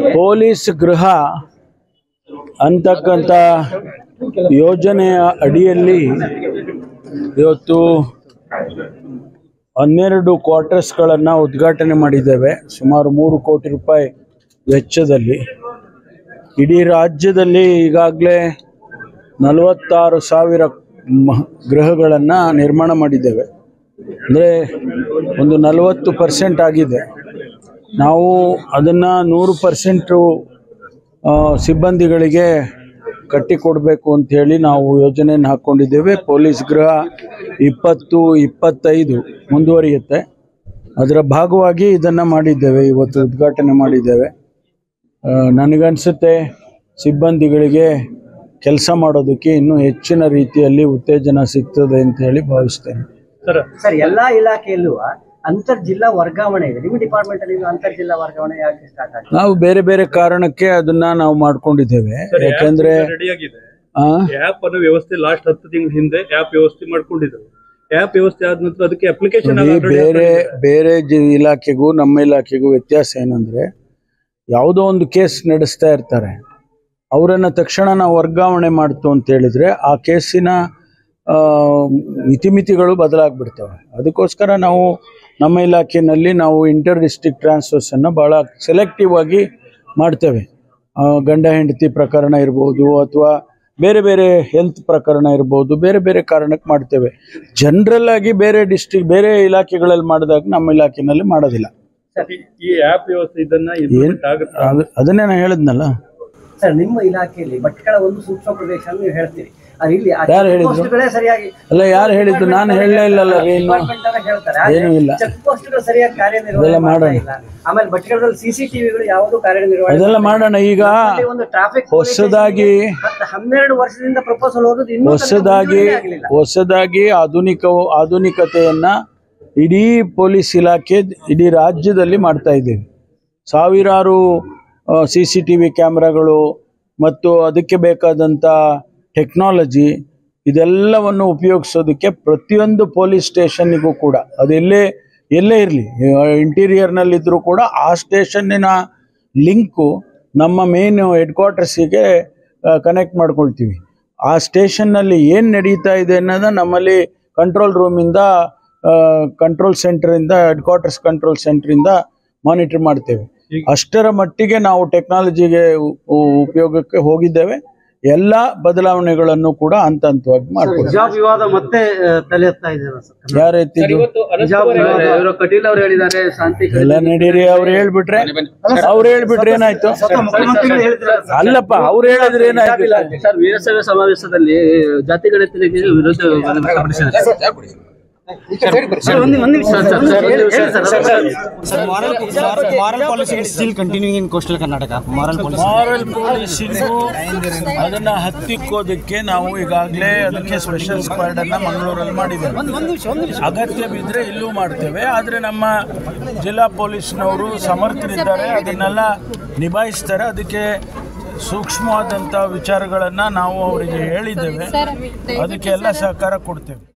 Police ಗೃಹ ಅಂತಕ್ಕಂಥ ಯೋಜನೆಯ ಅಡಿಯಲ್ಲಿ ಇವತ್ತು ಹನ್ನೆರಡು ಕ್ವಾರ್ಟರ್ಸ್ಗಳನ್ನು ಉದ್ಘಾಟನೆ ಮಾಡಿದ್ದೇವೆ ಸುಮಾರು ಮೂರು ಕೋಟಿ ರೂಪಾಯಿ ವೆಚ್ಚದಲ್ಲಿ ಇಡೀ ರಾಜ್ಯದಲ್ಲಿ ಈಗಾಗಲೇ ನಲವತ್ತಾರು ಸಾವಿರ ಮ ಗೃಹಗಳನ್ನು ನಿರ್ಮಾಣ ಮಾಡಿದ್ದೇವೆ ಅಂದರೆ ಒಂದು ನಲವತ್ತು ಪರ್ಸೆಂಟ್ ಆಗಿದೆ ನಾವು ಅದನ್ನು ನೂರು ಪರ್ಸೆಂಟು ಸಿಬ್ಬಂದಿಗಳಿಗೆ ಕಟ್ಟಿಕೊಡಬೇಕು ಅಂಥೇಳಿ ನಾವು ಯೋಜನೆಯನ್ನು ಹಾಕ್ಕೊಂಡಿದ್ದೇವೆ ಪೊಲೀಸ್ ಗೃಹ ಇಪ್ಪತ್ತು ಇಪ್ಪತ್ತೈದು ಮುಂದುವರಿಯುತ್ತೆ ಅದರ ಭಾಗವಾಗಿ ಇದನ್ನು ಮಾಡಿದ್ದೇವೆ ಇವತ್ತು ಉದ್ಘಾಟನೆ ಮಾಡಿದ್ದೇವೆ ಆ, ನನಗನ್ಸುತ್ತೆ ಸಿಬ್ಬಂದಿಗಳಿಗೆ ಕೆಲಸ ಮಾಡೋದಕ್ಕೆ ಇನ್ನೂ ಹೆಚ್ಚಿನ ರೀತಿಯಲ್ಲಿ ಉತ್ತೇಜನ ಸಿಗ್ತದೆ ಅಂತ ಹೇಳಿ ಭಾವಿಸ್ತೇನೆ ಸರ್ ಎಲ್ಲಾ ಇಲಾಖೆಯಲ್ಲೂ ಅಂತರ್ ಜಿಲ್ಲಾ ವರ್ಗಾವಣೆ ಇದೆ ನಿಮ್ಮ ಡಿಪಾರ್ಟ್ಮೆಂಟ್ ಅಲ್ಲಿ ಅಂತರ್ ಜಿಲ್ಲಾ ವರ್ಗಾವಣೆ ಯಾಕೆ ಸ್ಟಾರ್ಟ್ ಆಗಿದೆ ನಾವು ಬೇರೆ ಬೇರೆ ಕಾರಣಕ್ಕೆ ಅದನ್ನ ನಾವು ಮಾಡ್ಕೊಂಡಿದ್ದೇವೆ ಯಾಕೆಂದ್ರೆ ರೆಡಿ ಆಗಿದೆ ಆ, ಆಪ್ ಅನ್ನೋ ವ್ಯವಸ್ಥೆ ಲಾಸ್ಟ್ ಹತ್ತು ತಿಂಗಳ ಹಿಂದೆ ಆಪ್ ವ್ಯವಸ್ಥೆ ಮಾಡ್ಕೊಂಡಿದ್ರು ಆಪ್ ವ್ಯವಸ್ಥೆ ಆದ ನಂತರ ಅದಕ್ಕೆ ಅಪ್ಲಿಕೇಶನ್ ನೋಡಿ, ಬೇರೆ ಬೇರೆ ಜಿ ಇಲಾಖೆಗೂ ನಮ್ಮ ಇಲಾಖೆಗೂ ವ್ಯತ್ಯಾಸ ಏನಂದ್ರೆ ಯಾವುದೋ ಒಂದು ಕೇಸ್ ನಡೆಸ್ತಾ ಇರ್ತಾರೆ ಅವರನ್ನು ತಕ್ಷಣ ನಾವು ವರ್ಗಾವಣೆ ಮಾಡ್ತು ಅಂತ ಹೇಳಿದ್ರೆ ಆ ಕೇಸಿನ ಆ, ಇತಿಮಿತಿಗಳು ಬದಲಾಗ್ಬಿಡ್ತವೆ ಅದಕ್ಕೋಸ್ಕರ ನಾವು ನಮ್ಮ ಇಲಾಖೆಯಲ್ಲಿ ನಾವು ಇಂಟರ್ ಡಿಸ್ಟ್ರಿಕ್ಟ್ ಟ್ರಾನ್ಸ್ಫರ್ಸನ್ನು ಭಾಳ ಸೆಲೆಕ್ಟಿವ್ ಆಗಿ ಮಾಡ್ತೇವೆ ಆ, ಗಂಡ ಹೆಂಡತಿ ಪ್ರಕರಣ ಇರ್ಬೋದು ಅಥವಾ ಬೇರೆ ಬೇರೆ ಹೆಲ್ತ್ ಪ್ರಕರಣ ಇರ್ಬೋದು ಬೇರೆ ಬೇರೆ ಕಾರಣಕ್ಕೆ ಮಾಡ್ತೇವೆ ಜನರಲ್ ಆಗಿ ಬೇರೆ ಡಿಸ್ಟ್ರಿಕ್ಟ್ ಬೇರೆ ಇಲಾಖೆಗಳಲ್ಲಿ ಮಾಡಿದಾಗ ನಮ್ಮ ಇಲಾಖೆನಲ್ಲಿ ಮಾಡೋದಿಲ್ಲ ಈ ಆಪ್ ವ್ಯವಸ್ಥೆ ಇದನ್ನ ಏನ್ implement ಆಗುತ್ತೆ ಅದು- ಅದನ್ನೇ ನಾನು ಹೇಳಿದ್ನಲ್ಲ ಸರ್ ನಿಮ್ಮ ಇಲಾಖೆಯಲ್ಲಿ ಭಟ್ಕಳ ಒಂದು ಸೂಕ್ಷ್ಮ ಪ್ರದೇಶ ಅಂತ ನೀವು ಹೇಳ್ತೀರಿ ಅದು ಇಲ್ಲಿ ಆ ಯಾರು ಹೇಳಿದ್ರು? ಚೆಕ್ ಪೋಸ್ಟ್ಗಳೇ ಸರಿಯಾಗಿ ಅಲ್ಲ ಯಾರು ಹೇಳಿದ್ದು ನಾನು ಹೇಳಲೇ ಇಲ್ಲಲ್ಲ ಏನು ಡಿಪಾರ್ಟ್ಮೆಂಟ್ ಅಂತ ಹೇಳ್ತಾರೆ ಏನೂ ಇಲ್ಲ. ಚೆಕ್ ಪೋಸ್ಟ್ಗಳು ಸರಿಯಾಗಿ ಕಾರ್ಯನಿರ್ವಹಣೆ ಅದೆಲ್ಲ ಮಾಡ್ತಾ ಮಾಡೋಣ. ಇಲ್ಲ ಆಮೇಲೆ ಭಟ್ಕಳದಲ್ಲಿ ಸಿಸಿಟಿವಿಗಳು ಯಾವುದು ಕಾರ್ಯನಿರ್ವಹಣೆ ಅದೆಲ್ಲ ಮಾಡೋಣ ಈಗ ಅಲ್ಲಿ ಒಂದು ಟ್ರಾಫಿಕ್ ಹೊಸದಾಗಿ ಹನ್ನೆರಡು ವರ್ಷದಿಂದ ಪ್ರಪೋಸಲ್ ಹೋಗೋದು ಇನ್ನೂ ತನಕ ಹೊಸದಾಗಿ ಮಂಜೂರಿನೇ ಆಗ್ಲಿಲ್ಲ. ಹೊಸದಾಗಿ ಆಧುನಿಕ ಆಧುನಿಕತೆಯನ್ನ ಇಡೀ ಪೊಲೀಸ್ ಇಲಾಖೆ ಇಡೀ ರಾಜ್ಯದಲ್ಲಿ ಮಾಡ್ತಾ ಇದ್ದೇವೆ ಸಾವಿರಾರು ಸಿ ಸಿ ಟಿ ವಿ ಕ್ಯಾಮ್ರಾಗಳು ಮತ್ತು ಅದಕ್ಕೆ ಬೇಕಾದಂಥ ಟೆಕ್ನಾಲಜಿ ಇದೆಲ್ಲವನ್ನು ಉಪಯೋಗಿಸೋದಕ್ಕೆ ಪ್ರತಿಯೊಂದು ಪೊಲೀಸ್ ಸ್ಟೇಷನ್ನಿಗೂ ಕೂಡ ಅದು ಎಲ್ಲೇ ಎಲ್ಲೇ ಇರಲಿ ಇಂಟೀರಿಯರ್ನಲ್ಲಿದ್ದರೂ ಕೂಡ ಆ ಸ್ಟೇಷನ್ನಿನ ಲಿಂಕು ನಮ್ಮ ಮೇನ್ ಹೆಡ್ ಕ್ವಾರ್ಟರ್ಸಿಗೆ ಕನೆಕ್ಟ್ ಮಾಡ್ಕೊಳ್ತೀವಿ ಆ ಸ್ಟೇಷನ್ನಲ್ಲಿ ಏನು ನಡೀತಾ ಇದೆ ಅನ್ನೋದನ್ನ ನಮ್ಮಲ್ಲಿ ಕಂಟ್ರೋಲ್ ರೂಮಿಂದ ಕಂಟ್ರೋಲ್ ಸೆಂಟ್ರಿಂದ ಹೆಡ್ ಕ್ವಾರ್ಟರ್ಸ್ ಕಂಟ್ರೋಲ್ ಸೆಂಟ್ರಿಂದ ಮಾನಿಟರ್ ಮಾಡ್ತೇವೆ ಅಷ್ಟರ ಮಟ್ಟಿಗೆ ನಾವು ಟೆಕ್ನಾಲಜಿಗೆ ಉಪಯೋಗಕ್ಕೆ ಹೋಗಿದ್ದೇವೆ ಎಲ್ಲ ಬದಲಾವಣೆಗಳನ್ನು ಕೂಡ ಹಂತ ಹಂತವಾಗಿ ಮಾಡ್ತೀವಿ ಹಿಜಾಬ್ ವಿವಾದ ಮತ್ತೆ ಆ, ತಲೆ ಎತ್ತಾ ಇದೆ ಸರ್ ಯಾರು ಎತ್ತಿದ್ದು ಹಿಜಾಬ್ ವಿವಾದ ಕಟೀಲ್ ಅವರು ಹೇಳಿದ್ದಾರೆ ಶಾಂತಿ ಎಲ್ಲ ನಡೀರಿ ಅವ್ರು ಹೇಳ್ಬಿಟ್ರೆ ಅವ್ರು ಹೇಳ್ಬಿಟ್ರೆ ಏನಾಯ್ತು ಮುಖ್ಯಮಂತ್ರಿಗಳು ಹೇಳಿದ್ರು ಅಲ್ಲಪ್ಪ ಅವ್ರು ಹೇಳಿದ್ರೆ ಏನಾಯ್ತು ಸರ್ ವೀರಶೈವ ಸಮಾವೇಶದಲ್ಲಿ ಜಾತಿ ಗಣತಿಗೆ ವಿರುದ್ಧ ವ್ಯಕ್ತಪಡಿಸಿದ್ದಾರೆ. ಸರ್, ಒಂದು ಒಂದು ನಿಮಿಷ ಸರ್, ಸರ್, ಹೇಳಿ sir, sir, sir. Sir, moral, moral, moral policing is still continuing in coastal Karnataka. Moral policing. Moral policing ಅದನ್ನ ಹತ್ತಿಕ್ಕೋದಕ್ಕೆ ನಾವು ಈಗಾಗಲೇ ಅದಕ್ಕೆ ಸ್ಪೆಷಲ್ ಸ್ಕ್ವಾಡ್ ಅನ್ನ ಮಂಗಳೂರಲ್ಲಿ ಮಾಡಿದ್ದೇವೆ ಅಗತ್ಯ ಬಿದ್ದರೆ ಇಲ್ಲೂ ಮಾಡ್ತೇವೆ ಆದರೆ ನಮ್ಮ ಜಿಲ್ಲಾ ಪೊಲೀಸ್ನವರು ಸಮರ್ಥರಿದ್ದಾರೆ ಅದನ್ನೆಲ್ಲ ನಿಭಾಯಿಸ್ತಾರೆ ಅದಕ್ಕೆ ಸೂಕ್ಷ್ಮವಾದಂಥ ವಿಚಾರಗಳನ್ನು ನಾವು ಅವರಿಗೆ ಹೇಳಿದ್ದೇವೆ ಅದಕ್ಕೆ ಎಲ್ಲ ಸಹಕಾರ ಕೊಡ್ತೇವೆ